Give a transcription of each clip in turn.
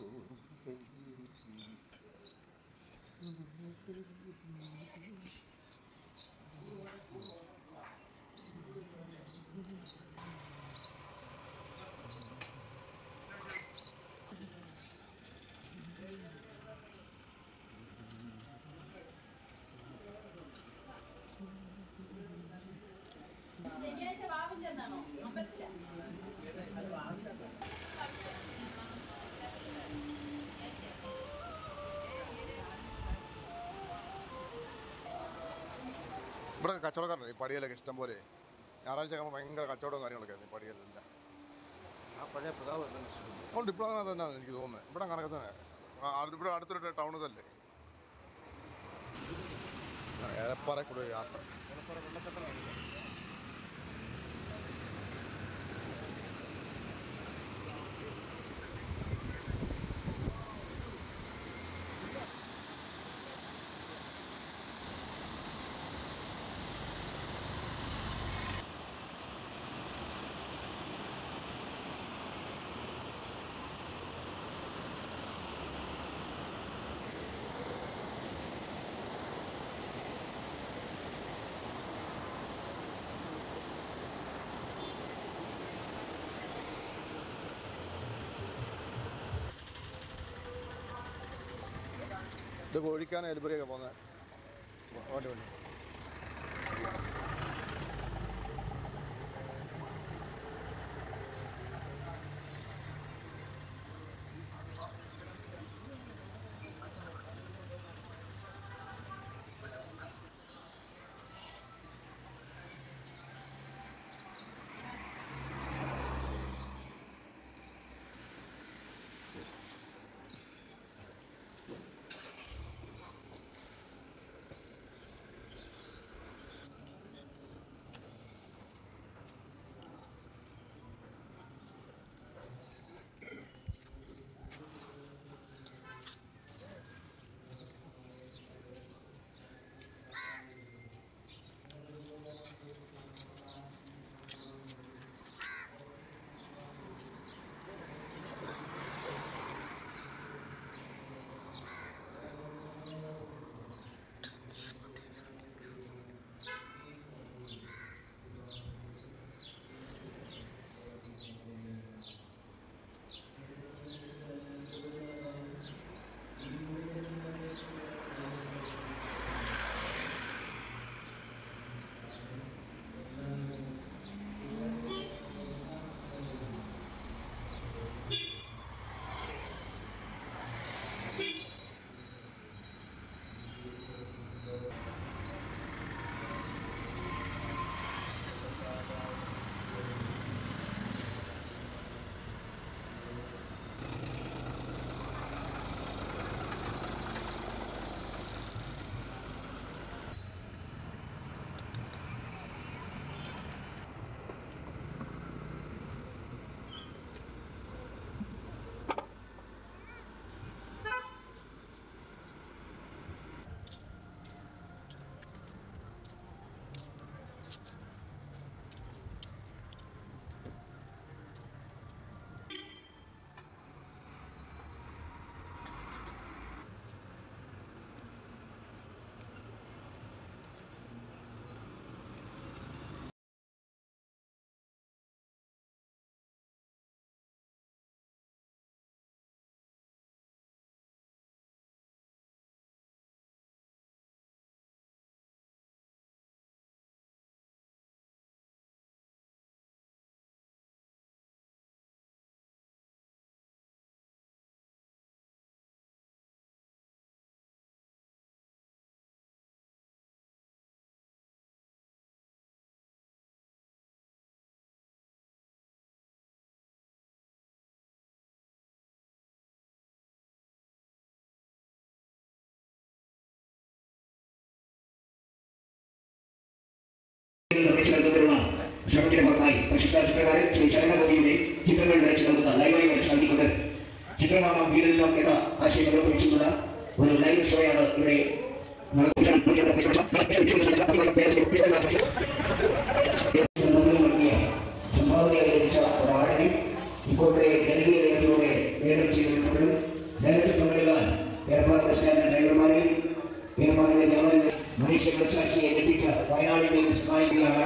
ശനിയാഴ്ച വാവിന്റെ എന്നാണോ അമ്പലത്തില ഇവിടെ കച്ചവടക്കാരുണ്ട് ഈ പടിയലൊക്കെ ഇഷ്ടം പോലെ ഞായറാഴ്ച ആകുമ്പോൾ ഭയങ്കര കച്ചവടവും കാര്യങ്ങളൊക്കെ ആയിരുന്നു ഈ പടിയലെല്ലാം ആ പഴയ പിതാവ് എല്ലാം നശിപ്പിച്ചു. അതുകൊണ്ട് ഇപ്പോൾ അങ്ങനെ തന്നെയാണ് എനിക്ക് തോന്നുന്നത് ഇവിടെ കണക്കെ തന്നെ ആ, അടുത്ത് ഇവിടെ അടുത്തൊരു ടൗൺ ഇതല്ലേ ആ, ഏലപ്പാറ കൂടെ ഒരു യാത്ര ചിലപ്പോൾ വെള്ളച്ചട്ടം കാണില്ല. ഇത് കോഴിക്കാൻ എലിപുരിയൊക്കെ പോകുന്നത് വണ്ടി വണ്ടി നിർമ്മിച്ചു നൽകുന്നതിനുള്ള ശ്രമത്തിന്റെ ഭാഗമായി പ്രശസ്ത ചിത്രകാരൻ ശ്രീ ശരണഗോപിയുടെ ചിത്രങ്ങൾ വരച്ചു നൽകുന്ന ലൈവായി വരച്ചു നൽകിക്കൊണ്ട് ചിത്രമാകാം വീടില്ലാം എന്ന ആശയം നിർവഹിച്ചുള്ള ഒരു ലൈവ് ഷോയാണ് ഇവിടെ നൽകിയ സംഭാവനയായി ലഭിച്ച ഒരാളിനെ ഇപ്പോൾ ഇവിടെ ജനകീയ രംഗത്തിലൂടെ വേഗം ചെയ്തിട്ടുണ്ട് മനുഷ്യ മനസാക്ഷിയെ ഞെട്ടിച്ച വയനാടിന്റെ ഒരു സഹായിക്കുകയാണ്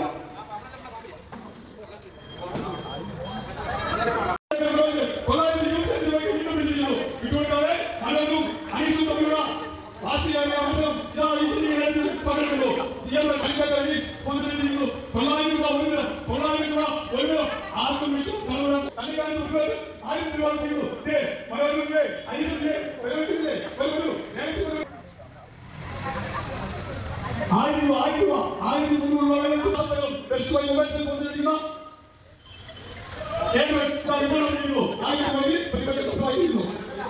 തൊള്ളായിരത്തി ഇരുപത്തിയഞ്ച് രൂപയ്ക്ക് വീണ്ടും വിജയിക്കുന്നു വിട്ടുകൊടുക്കാതെ അനന്തും അനീഷും തമ്മിലുള്ള വാർഷികമായ അവസരം ഇതാ ഈ സ്ഥിതിഗതിയിൽ പങ്കെടുക്കുന്നു ജിയാന്റെ കലിക്കറ്റ അനീഷ് സ്പോൺസർ ചെയ്തിരിക്കുന്നു തൊള്ളായിരം രൂപ ഒരു ദിനം തൊള്ളായിരം രൂപ ഒരു ദിനം ആർക്കും വിട്ടു പലവരും കല്ലിക്കാലത്ത് ഉൾപ്പെടെ ആയിരത്തി രൂപ ചെയ്യുന്നു ദേ, മനോജിന്റെ അനീഷിന്റെ പ്രയോജനത്തിലെ ഒരു ഒരു നേരത്തെ ഒരു ആയിരം രൂപ ആയിരം രൂപ ആയിരത്തി മുന്നൂറ് രൂപ വേണം ബെസ്റ്റ് ബൈ മൊബൈൽസ് സ്പോൺസർ ചെയ്യുന്ന Edwards está igual que yo. Hay que venir, pero yo estoy ahí, ¿no?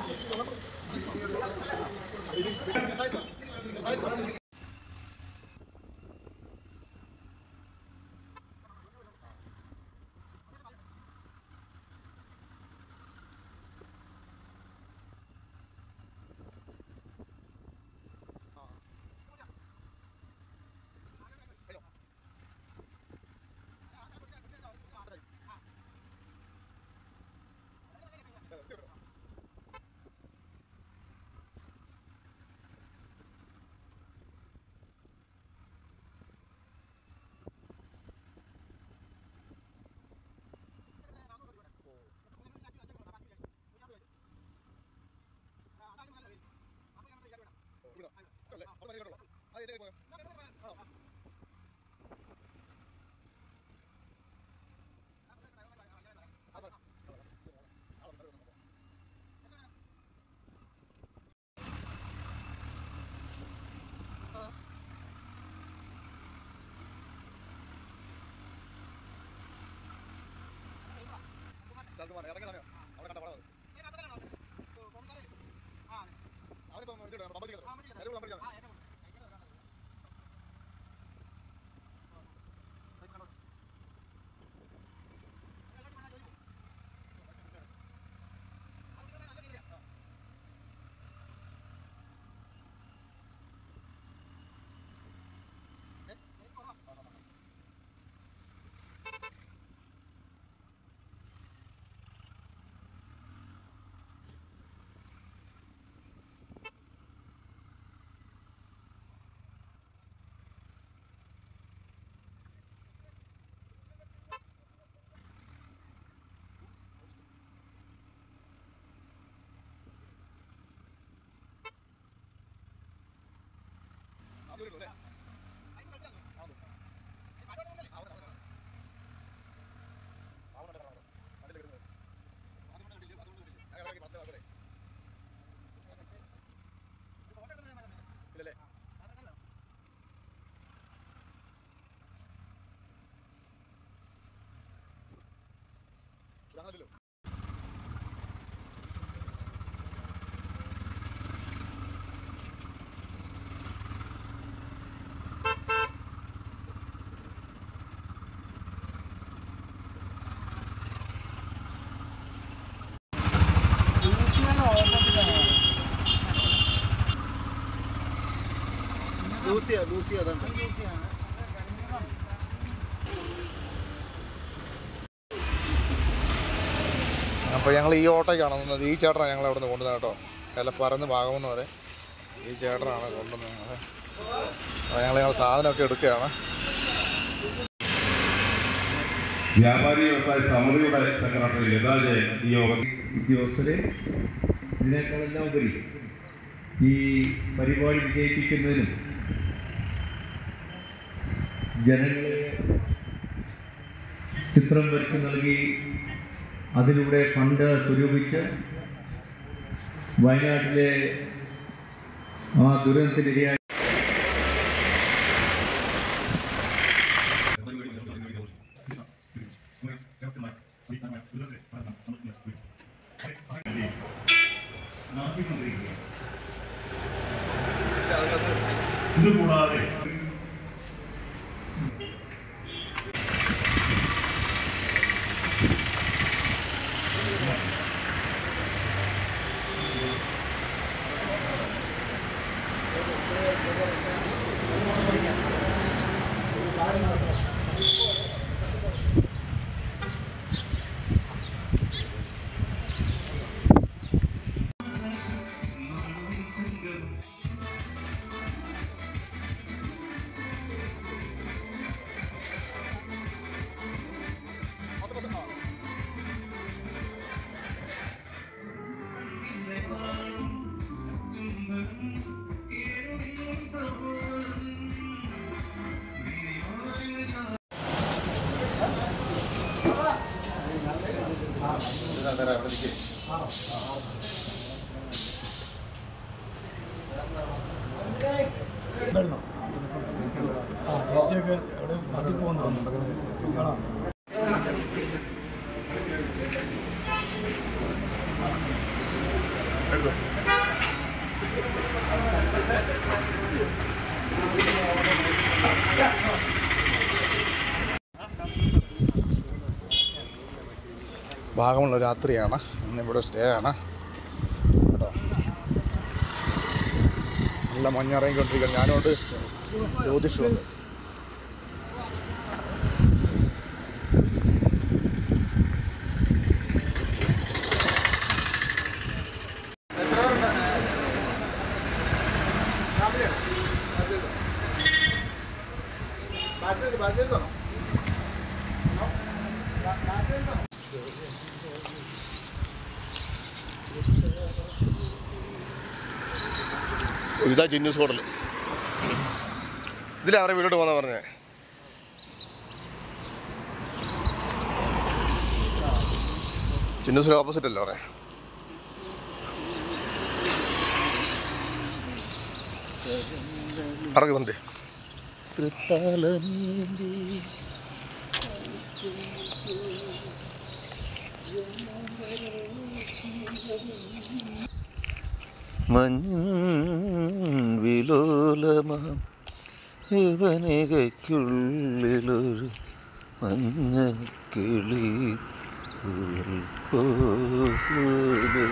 Lucia Lucia അതാണ് അപ്പോൾ ഞങ്ങൾ ഈ ഓട്ടോയ്ക്കാണ് വന്നത് ഈ ചേട്ടനാണ് ഞങ്ങൾ അവിടെ നിന്ന് കൊണ്ടുവന്നത് കേട്ടോ എലപ്പറന്ന് ഭാഗമെന്ന് വരെ ഈ ചേട്ടനാണ് കൊണ്ടുവന്നത് ഞങ്ങളെ അപ്പോൾ ഞങ്ങൾ ഞങ്ങൾ സാധനമൊക്കെ എടുക്കുകയാണ് വ്യാപാരി വ്യവസായ സമിതിയുടെ സെക്രട്ടറി ലതാ ജയൻ ഈ യോഗത്തിൽ ഉദ്യോഗസ്ഥരെ ഇതിനേക്കാളെല്ലാം ഉപരി ഈ പരിപാടി വിജയിപ്പിക്കുന്നതിനും ജനങ്ങളെ ചിത്രം വരച്ച് നൽകി അതിലൂടെ ഫണ്ട് സ്വരൂപിച്ച് വയനാട്ടിലെ ആ ദുരന്തത്തിനിരയായ ഇതുകൂടാതെ നേരെ അവിടെ നിൽക്കും ആ ചേച്ചിയൊക്കെ അവിടെ നാട്ടിൽ പോകുന്നുണ്ട് കാണാം ഭാഗമുള്ള രാത്രിയാണ് ഇന്നിവിടെ സ്റ്റേ ആണ് കേട്ടോ നല്ല മഞ്ഞിറങ്ങിക്കൊണ്ടിരിക്കുക ഞാനോട് ജ്യോതിഷമുണ്ട് ഇതാ ജിന്നൂസ് ഹോട്ടൽ ഇതിലാരെ വീടോട്ട് പോകാൻ പറഞ്ഞേ ചിന്നൂസിന് ഓപ്പോസിറ്റ് അല്ലേ പറയാ അടക്കുന്നുണ്ട് വിലോലമാം യവനികയ്ക്കുള്ളിലൊരു മഞ്ഞ കിളി പോലെ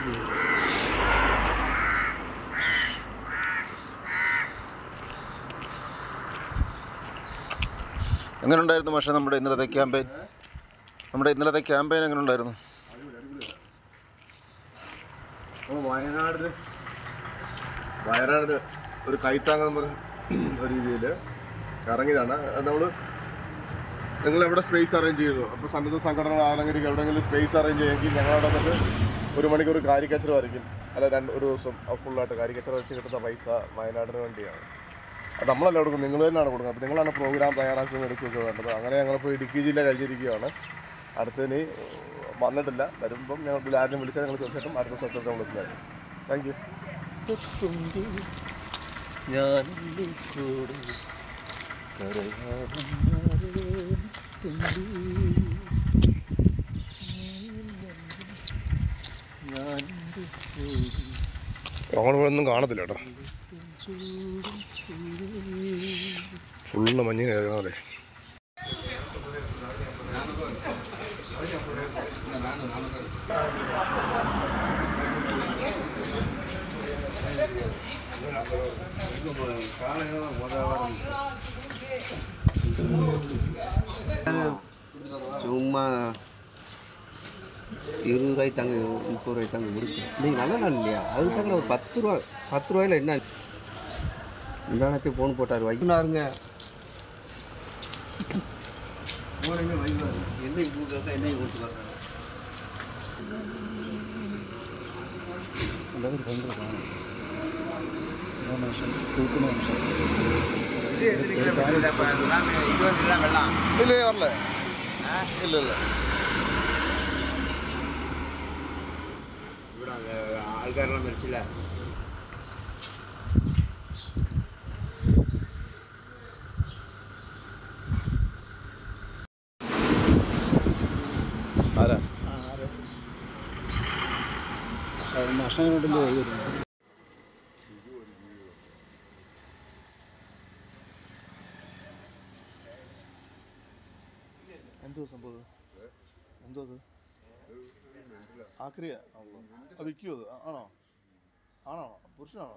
എങ്ങനെ ഉണ്ടായിരുന്നു പക്ഷേ നമ്മുടെ ഇന്നലത്തെ ക്യാമ്പയിൻ നമ്മുടെ ഇന്നലത്തെ ക്യാമ്പയിൻ എങ്ങനെ ഉണ്ടായിരുന്നു നമ്മൾ വയനാടിന് വയനാടിന് ഒരു കൈത്താങ്ങെന്ന് പറഞ്ഞ ഒരു രീതിയിൽ ഇറങ്ങിയതാണ് നമ്മൾ നിങ്ങൾ എവിടെ സ്പേസ് അറേഞ്ച് ചെയ്തു അപ്പോൾ സന്നദ്ധ സംഘടന ആരെങ്കിലും എവിടെയെങ്കിലും സ്പേസ് അറേഞ്ച് ചെയ്യുമെങ്കിൽ ഞങ്ങളവിടെ വന്നിട്ട് ഒരു മണിക്കൂർ കാരിക്കച്ചർ വരയ്ക്കും അല്ല രണ്ട് ഒരു ദിവസം ഫുള്ളായിട്ട് കാരിക്കച്ചർ വരച്ച് കിട്ടുന്ന പൈസ വയനാടിന് വേണ്ടിയാണ് അത് നമ്മളല്ല കൊടുക്കുന്നത് നിങ്ങൾ തന്നെയാണ് കൊടുക്കുന്നത് അപ്പോൾ നിങ്ങളാണ് പ്രോഗ്രാം തയ്യാറാക്കുകയും എടുക്കുകയൊക്കെ വേണ്ടത് അങ്ങനെ ഞങ്ങളിപ്പോൾ ഇടുക്കി ജില്ല കഴിഞ്ഞിരിക്കുകയാണ് അടുത്തതിന് വന്നിട്ടില്ല വരുമ്പം ഞങ്ങൾ ആരും വിളിച്ചാൽ ഞങ്ങൾ തീർച്ചയായിട്ടും അടുത്ത സ്ഥലത്തോട്ട് നമ്മൾ എത്തുന്നതായിരിക്കും താങ്ക് യു ഞാൻ കൂടെ അങ്ങോട്ട് പോയൊന്നും കാണത്തില്ല കേട്ടോ ഫുള്ള് മഞ്ഞിന് കയറണമല്ലേ சும்மா இருபது ரூபாய்க்கு தாங்க முப்பது ரூபாய்க்கு தாங்க கொடுக்கும் நீங்கள் நல்ல நாள் இல்லையா அதுக்கு தாங்க ஒரு பத்து ரூபா பத்து ரூபாயில் என்ன இந்தானத்தை ஃபோன் போட்டார் வைக்கணாருங்க என்ன கொடுக்குறாங்க என்ன கொடுத்துருக்காங்க ഇല്ലേ പറഞ്ഞേ ഇല്ല ഇല്ല ആൾക്കാരെല്ലാം മരിച്ചില്ല ആരാ എന്തോ സംഭവം എന്തോ അത് ആക്രിയ അത് വിൽക്കുമോ അത് ആണോ ആണോ പുരുഷനാണോ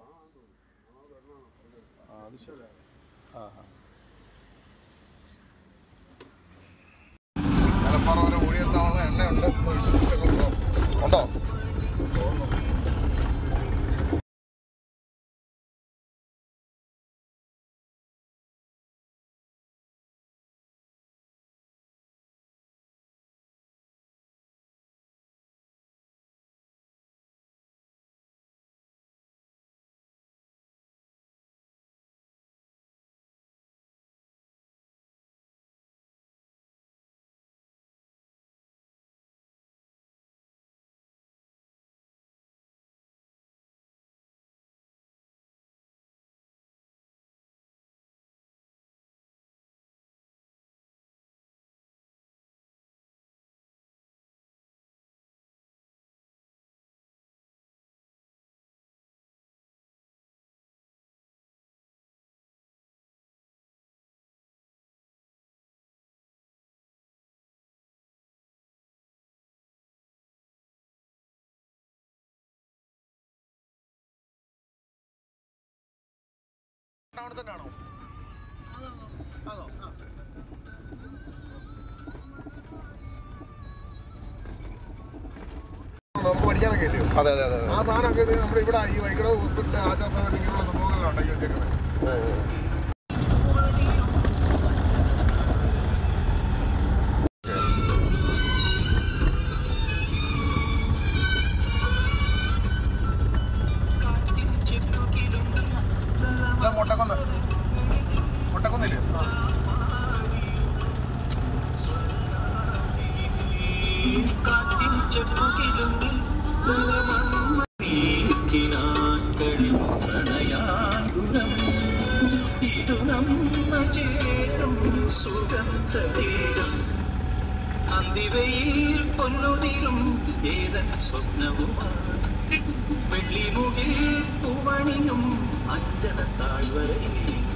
ആ അത് ശരി ആ ആ നിലപ്പാറ വരെ ഓടിയെത്താനുള്ള എണ്ണയുണ്ട് ഉണ്ടോ അവിടെ തന്നെയാണോ ആണോ നമുക്ക് പഠിക്കാനൊക്കെ ഇല്ലയോ അതെ അതെ അതെ ആ സാധനമൊക്കെ ഇത് നമ്മുടെ ഇവിടെ ഈ വഴിക്കട ഹോസ്പിറ്റലിൽ ആശാസനം ഇങ്ങനെയുള്ള സംഭവങ്ങളിലാണ് ഉണ്ടാക്കി വെച്ചേക്കുന്നത് ഓ ഇതാ മുട്ടക്കൊന്ന് മുട്ടക്കൊന്നില്ലേ അന്തിവയിൽ പൊന്നുതിരും ഏതൻ സ്വപ്നവുമായി വെള്ളിമുകിൽ പൂവണിയും അഞ്ജന താഴ്വരയിൽ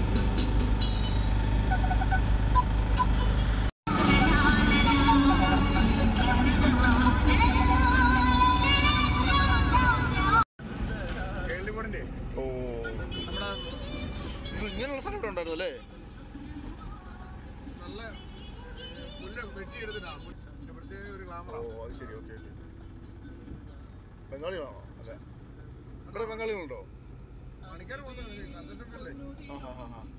കേളിമണിന്റെ ഓ നമ്മുടെ ഇത് ഇങ്ങനെയുള്ള സ്ഥലം ഇവിടെ ഉണ്ടായിരുന്നു അല്ലേ നല്ല പുല്ല് വെട്ടിയെടുത്തിട്ടാണ് ഇതിന്റെ പ്രത്യേക ഒരു ഓ ഗ്ലാമറാണ് അത് ശരി ഓക്കെ ഓക്കെ ബംഗാളികളാണോ അതെ ഇവിടെ ബംഗാളികളുണ്ടോ പണിക്കാർ കൊടുത്തത് കൺസെഷൻ അല്ലേ ആ ഹാ ഹാ ഹാ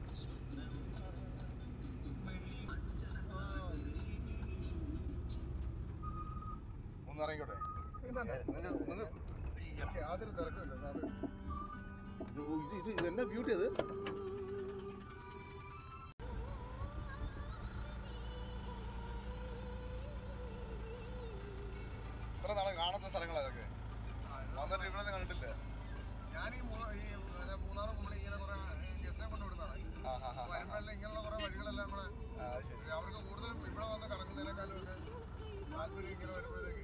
ഒന്ന് ഇറങ്ങിക്കോട്ടെ നിങ്ങൾ നിങ്ങൾ യാതൊരു തിരക്കില്ല സാറ് ഇത് ഇത് ഇത് ഇതെന്നാ ബ്യൂട്ടി അത് ഇത്ര നാളെ കാണാത്ത സ്ഥലങ്ങളാ ഇതൊക്കെ വന്നിട്ട് ഇവിടെ നിന്ന് കണ്ടിട്ടില്ല ഞാൻ ഈ മൂ- ഈ പിന്നെ മൂന്നാറ് മുമ്പിൽ ഇങ്ങനെ കുറെ ഗസ്റ്റിനെ കൊണ്ട് വിടുന്നതാണ് ആ ഹാ ഹാ വയനാട്ടിലെ ഇങ്ങനെയുള്ള കുറെ വഴികളെല്ലാം നമ്മള് ആ ശരി അവർക്ക് കൂടുതലും ഇവിടെ വന്ന് കറങ്ങുന്നതിനേക്കാളും ഒക്കെ താല്പര്യം ഇങ്ങനെ വരുമ്പോഴത്തേക്ക്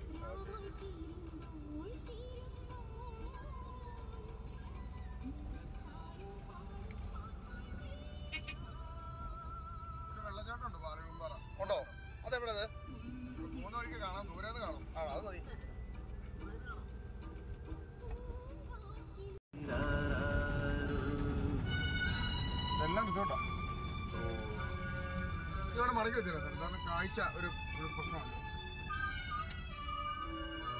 ഒരു വെള്ളച്ചാട്ടമുണ്ട് പാലകുമ്പാറ ഉണ്ടോ അതെവിടെ അത് മൂന്ന് വഴിക്ക് കാണാം ദൂരെ കാണും ആണോ അത് മതി ഇതെല്ലാം റിസോർട്ടാണ് ഇതവിടെ മടക്കി വെച്ചില്ല സാർ സാറിന് കാഴ്ച ഒരു ഒരു പ്രശ്നമുണ്ട്